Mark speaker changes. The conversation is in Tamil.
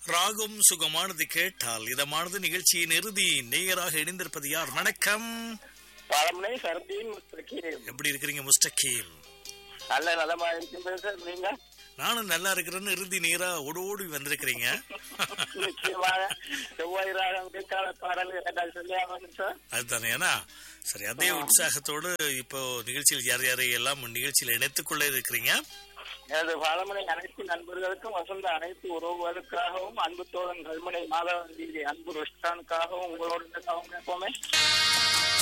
Speaker 1: ராகம் சுகமானது கேட்டால் இதமானது நிகழ்ச்சியின் இறுதி நேயராக இணைந்திருப்பது யார் வணக்கம்
Speaker 2: பழமனை சர்தீன் முஸ்தகீம்
Speaker 1: எப்படி இருக்கிறீங்க முஸ்டகீம்
Speaker 2: நல்ல நலமா இருக்கின்றது சார் நீங்க
Speaker 1: நானும் நல்லா இருக்கிறேன்னு இறுதி நேரா ஓடி ஓடி வந்திருக்கிறீங்க
Speaker 2: நிச்சயமாக செவ்வாய் ராகம் கேட்காத பாடல் கேட்டால் சொல்லியாங்க சார்
Speaker 1: அதுதானே ஏன்னா சரி அதே உற்சாகத்தோடு இப்போ நிகழ்ச்சியில் யார் யாரை எல்லாம் நிகழ்ச்சியில் இணைத்துக் கொள்ள இருக்கிறீங்க
Speaker 2: எனது பழமனை அனைத்து நண்பர்களுக்கும் வசந்த அனைத்து உறவுகளுக்காகவும் அன்பு தோழன் கல்முனை மாதவன் வீதி அன்பு ருஷ்டானுக்காகவும் உங்களோட எப்பவுமே